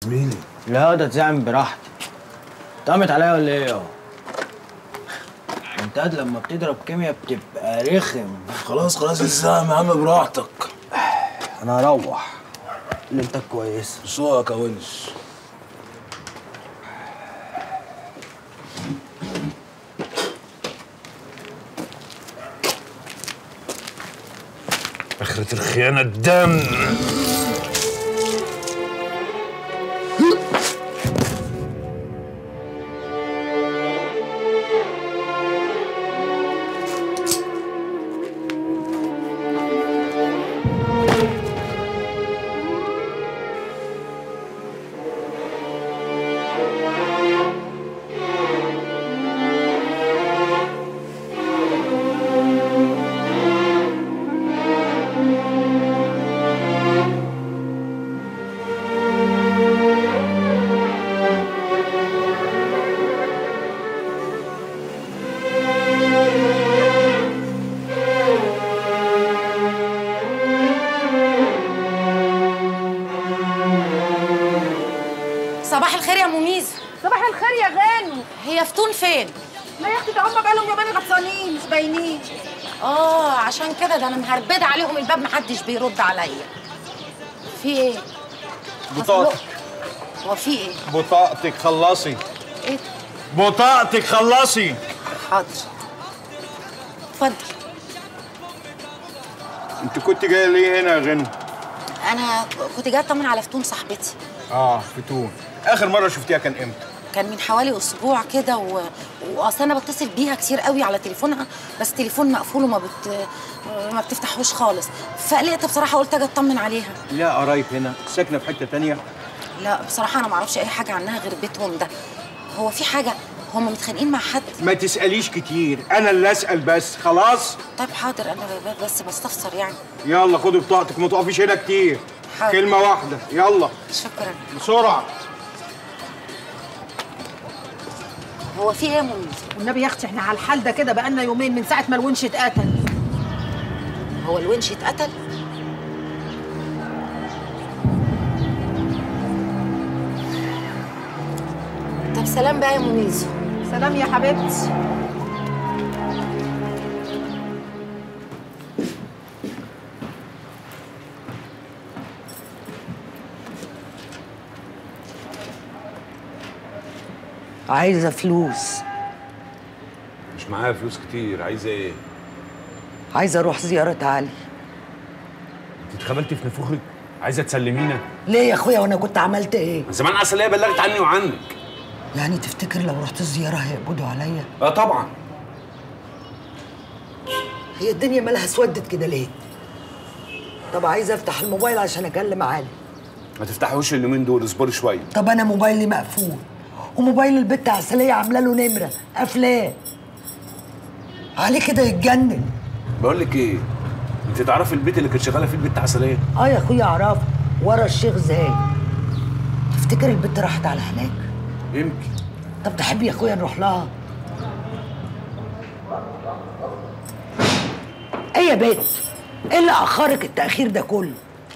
مين لا ده تزعم براحتي طقمت عليا ولا ايه يا انت قد لما بتضرب كيمياء بتبقى رخم خلاص خلاص الزعم يا عم براحتك انا هروح ليلتك كويسه سوقك يا ونس آخرة الخيانة الدم صباح الخير يا مميز صباح الخير يا غانم هي فتون فين لا يا اختي ده هم بقالهم يومين غطسانين مش باينين اه عشان كده ده انا مهربده عليهم الباب محدش بيرد عليا في ايه بطاقتك هو في ايه بطاقتك خلصي ايه بطاقتك خلصي حاضر اتفضل انت كنت جايه ليه هنا يا غنى انا كنت جايه اطمن على فتون صاحبتي اه فتون اخر مره شفتيها كان امتى كان من حوالي اسبوع كده و... واصل انا بتصل بيها كتير قوي على تليفونها بس تليفون مقفول وما بت... ما بتفتحوش خالص فقلقت بصراحه قلت اجي اطمن عليها لا قرايب هنا ساكنه في حته تانية لا بصراحه انا ما اعرفش اي حاجه عنها غير بيتهم ده هو في حاجه هم متخانقين مع حد ما تساليش كتير انا اللي اسال بس خلاص طيب حاضر انا ب- بس بستفسر يعني يلا خدي بطاقتك ما تقفيش هنا كتير حاضر. كلمه واحده يلا شكرا بسرعه هو في ايه يا مميز والنبي يا اختي احنا على الحال ده كده بقالنا يومين من ساعه ما الونش اتقتل هو الونش اتقتل طب سلام بقى يا مميز سلام يا حبيبتي عايزة فلوس مش معايا فلوس كتير عايزة ايه؟ عايزة أروح زيارة علي انت اتخبلتي في نفوخك؟ عايزة تسلمينا؟ ليه يا أخويا وأنا كنت عملت إيه؟ من زمان عسلية بلغت عني وعنك يعني تفتكر لو رحت الزيارة هيقبضوا عليا؟ اه طبعا هي الدنيا مالها اسودت كده ليه؟ طب عايزة أفتح الموبايل عشان أكلم علي ما تفتحوش اليومين دول اصبري شوية طب أنا موبايلي مقفول وموبايل البت عسلية عاملة له نمرة قافلاه علي كده يتجنن بقول لك ايه؟ انت تعرفي البيت اللي كانت شغالة فيه البت عسلية؟ اه يا اخويا اعرفه ورا الشيخ زايد تفتكر البت راحت على هناك يمكن طب تحب يا اخويا نروح لها ايه يا بنت ايه اللي اخرك التاخير ده كله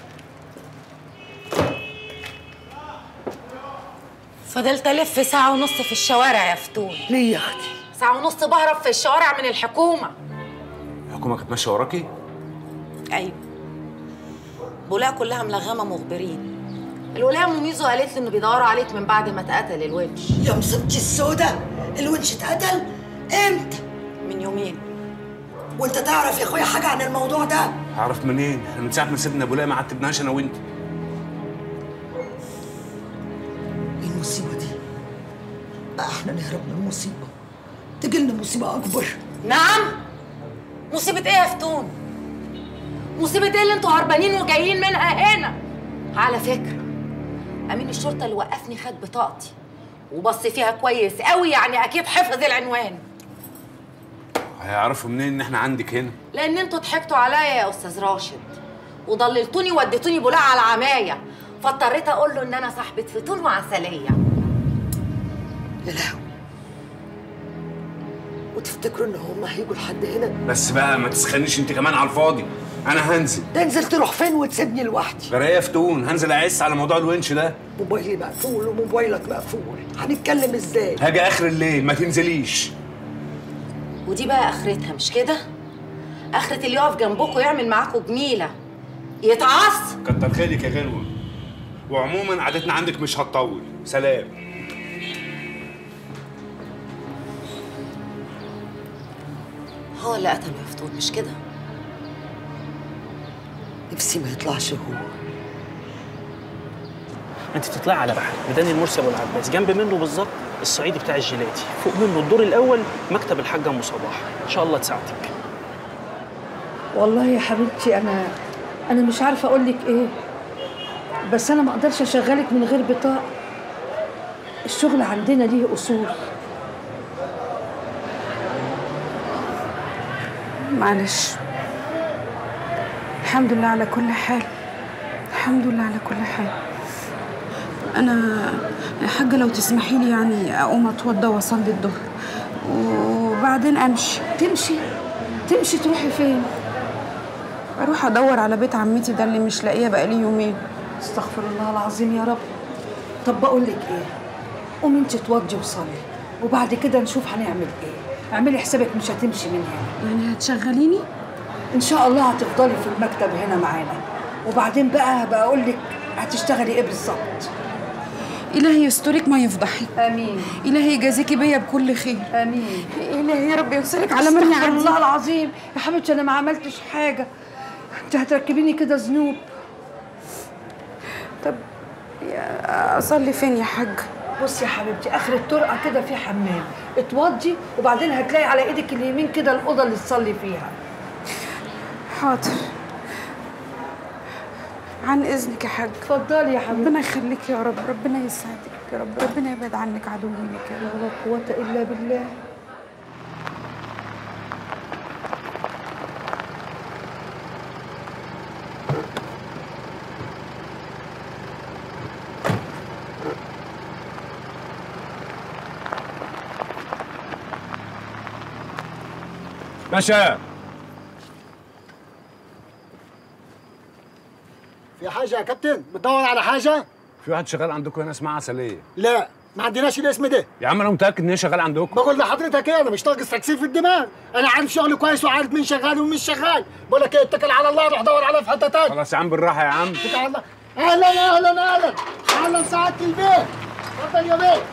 فضلت الف ساعه ونص في الشوارع يا فتون ليه يا اختي ساعه ونص بهرب في الشوارع من الحكومه الحكومة كانت ماشية وراكي؟ ايوه بولاق كلها ملغمه مخبرين الولايه مميزو قالت لي انه بيدوروا عليك من بعد ما اتقتل الونش يا مصيبتي السودة الونش اتقتل امتى من يومين وانت تعرف يا اخويا حاجه عن الموضوع ده هعرف منين؟ احنا من ساعة ما سيبنا ابو ما عتبناش انا وانت ايه المصيبه دي بقى احنا نهرب من مصيبه تجي لنا مصيبه اكبر نعم مصيبة ايه يا فتون؟ مصيبة ايه اللي انتوا هربانين وجايين منها هنا؟ على فكرة أمين الشرطة اللي وقفني خد بطاقتي وبص فيها كويس قوي يعني أكيد حفظ العنوان هيعرفوا منين ان احنا عندك هنا؟ لأن انتوا ضحكتوا عليا يا أستاذ راشد وضللتوني ووديتوني بولاق على العماية فاضطريت أقول له إن أنا صاحبة فتون وعسلية يا لهوي وتفتكروا ان هم هيجوا لحد هنا بس بقى ما تسخنيش انت كمان على الفاضي انا هنزل تنزل تروح فين وتسيبني لوحدي جرايه يا فتون هنزل اعس على موضوع الونش ده موبايلي مقفول وموبايلك مقفول هنتكلم ازاي هاجي اخر الليل ما تنزليش ودي بقى اخرتها مش كده اخرة اللي يقف جنبكم يعمل معاكم جميله يتعص كتر خيرك يا غنوه وعموما قعدتنا عندك مش هتطول سلام هو اللي قتله يا فتون مش كده نفسي ما يطلعش هو انت تطلعي على بحر ميدان المرسي ابو العباس جنب منه بالظبط الصعيدي بتاع الجيلاتي فوق منه الدور الاول مكتب الحاجه ام صباح ان شاء الله تساعدك والله يا حبيبتي انا انا مش عارفه اقول لك ايه بس انا ما اقدرش اشغلك من غير بطاقه الشغل عندنا ليه اصول معلش الحمد لله على كل حال الحمد لله على كل حال انا يا حاجه لو تسمحي لي يعني اقوم اتوضى واصلي الظهر وبعدين امشي تمشي تمشي تروحي فين اروح ادور على بيت عمتي ده اللي مش لاقيه بقالي يومين استغفر الله العظيم يا رب طب بقول لك ايه قومي انت اتوضي وصلي وبعد كده نشوف هنعمل ايه اعملي حسابك مش هتمشي من هنا يعني هتشغليني ان شاء الله هتفضلي في المكتب هنا معانا وبعدين بقى هبقى اقول لك هتشتغلي ايه بالظبط الهي يسترك ما يفضحك امين الهي يجازيكي بيا بكل خير امين الهي يا رب يوصلك على مني استغفر الله عندي العظيم يا حبيبتي انا ما عملتش حاجه انت هتركبيني كده ذنوب طب يا- اصلي فين يا حاج بصي يا حبيبتي اخر الطرقه كده في حمام اتوضي وبعدين هتلاقي على ايدك اليمين كده الاوضه اللي تصلي فيها حاضر عن اذنك يا حاج اتفضلي يا حبيبتي ربنا يخليك يا رب ربنا يسعدك يا رب ربنا يبعد عنك عدو منك يا رب لا قوه الا بالله باشا في حاجة يا كابتن بتدور على حاجة؟ في واحد شغال عندكم هنا اسمها عسليه لا ما عندناش الاسم ده يا عم انا متاكد ان هي شغال عندكم بقول لحضرتك ايه انا مش ناقص تكسير في الدماغ انا عارف شغلي كويس وعارف مين شغال ومين مش شغال بقول لك ايه اتكل على الله روح دور عليه في حته تاني خلاص يا عم بالراحه يا عم اتكل على الله اهلا اهلا اهلا اهلا سعاده البيت اتفضل يا بيه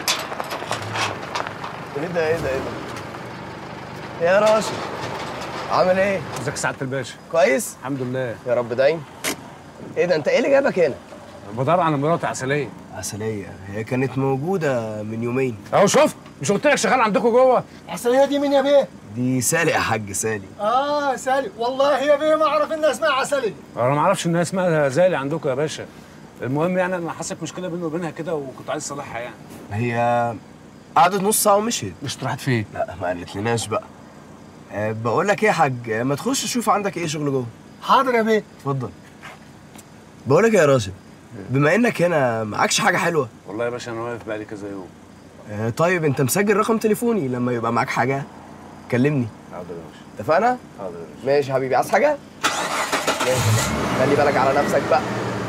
ايه ده ايه ده ايه ده يا راشد عامل ايه ازيك يا سعاده الباشا كويس الحمد لله يا رب دايم ايه ده انت ايه اللي جابك هنا بدور على مراتي عسليه عسلية هي كانت موجودة من يومين اهو شفت مش قلت لك شغال عندكم جوه العسلية دي مين يا بيه؟ دي سالي يا حاج سالي اه سالي والله يا بيه ما اعرف انها اسمها عسلية انا ما اعرفش انها اسمها زالي عندكم يا باشا المهم يعني انا حصلت مشكله بيني وبينها كده وكنت عايز اصلحها يعني هي قعدت نص ساعة ومشيت مش راحت فين لا ما قالتلناش بقى أه بقول لك ايه يا حاج ما تخش شوف عندك ايه شغل جوه حاضر يا بيه اتفضل بقول لك إيه يا راشد بما انك هنا معكش حاجة حلوة والله يا باشا انا واقف بقالي كذا يوم أه طيب انت مسجل رقم تليفوني لما يبقى معاك حاجة كلمني حاضر يا باشا اتفقنا؟ حاضر يا باشا ماشي يا حبيبي عايز حاجة؟ ماشي يا باشا. خلي بالك على نفسك بقى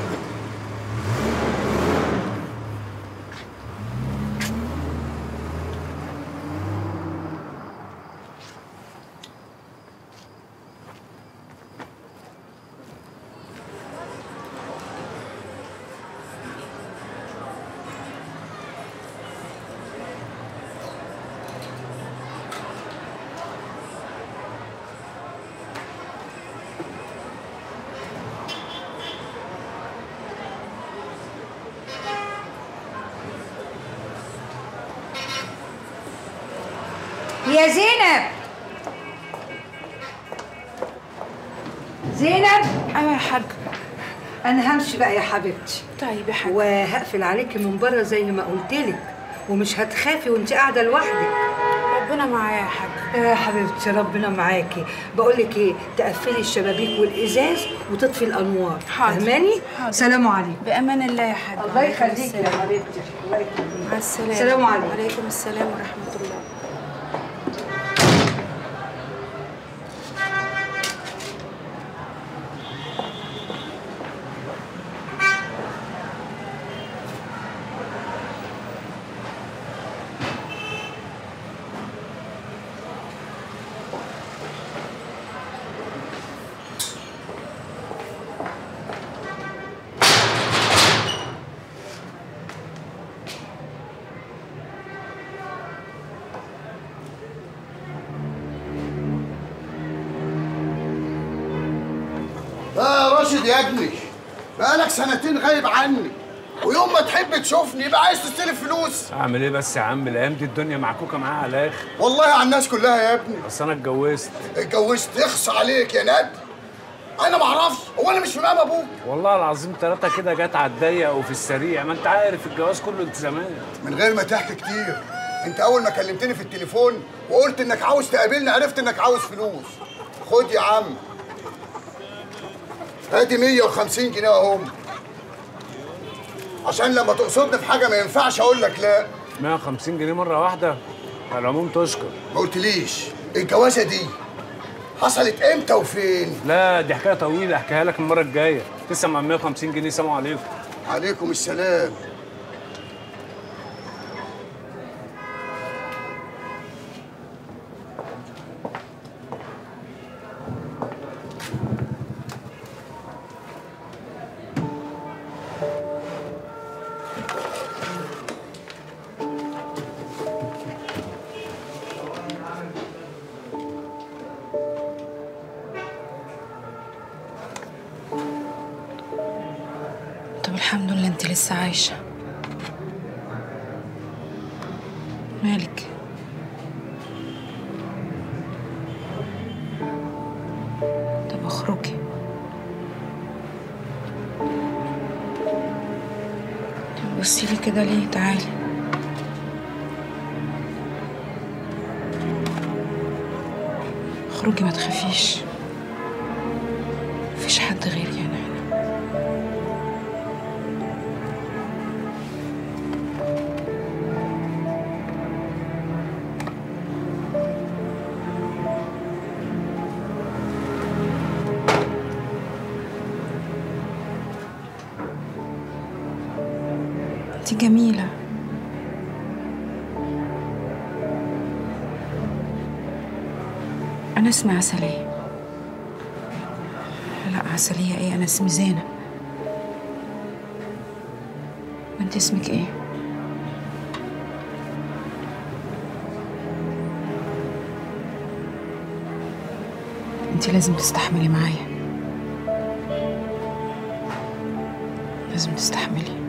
يا زينب زينب ايوه يا حاج انا همشي بقى يا حبيبتي طيب يا حاج وهقفل عليكي من بره زي ما قلت لك ومش هتخافي وانت قاعده لوحدك ربنا معايا يا حاج يا حبيبتي ربنا معاكي بقول لك ايه تقفلي الشبابيك والازاز وتطفي الانوار حاضر. فاهماني حاضر. سلام عليكم بامان الله يا حاج الله عليكم يخليكي يا السلام. حبيبتي الله يخليكي مع السلامه سلام عليكم. وعليكم السلام ورحمه الله راشد يا ابني بقالك سنتين غايب عني ويوم ما تحب تشوفني يبقى عايز تستلف فلوس اعمل ايه بس يا عم الايام دي الدنيا معكوكه معاها على الاخر والله على الناس كلها يا ابني بس انا اتجوزت اتجوزت يخص عليك يا ند انا ما اعرفش هو انا مش في مقام ابوك والله العظيم ثلاثة كده جت على الضيق وفي السريع ما انت عارف الجواز كله التزامات من غير ما تحكي كتير انت اول ما كلمتني في التليفون وقلت انك عاوز تقابلني عرفت انك عاوز فلوس خد يا عم ادي 150 جنيه اهم عشان لما تقصدني في حاجه ما ينفعش اقول لك لا 150 جنيه مرة واحدة على العموم تشكر ما قلتليش الجوازه دي حصلت امتى وفين لا دي حكاية طويلة احكيها لك المرة الجاية تسمع مع 150 جنيه سلام عليكم عليكم السلام طب الحمد لله انت لسه عايشة مالك طب اخرجي طب بصي لي كده ليه تعالي اخرجي ما تخافيش مفيش حد غيري انا هنا انت جميلة أنا اسمي عسلية لا عسلية ايه أنا اسمي زينة وانت اسمك ايه؟ انت لازم تستحملي معايا لازم تستحملي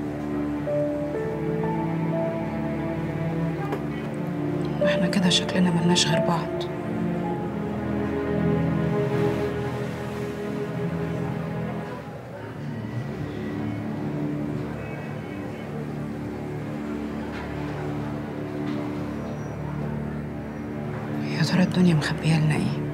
واحنا كده شكلنا ملناش غير بعض يا ترى الدنيا مخبيه لنا ايه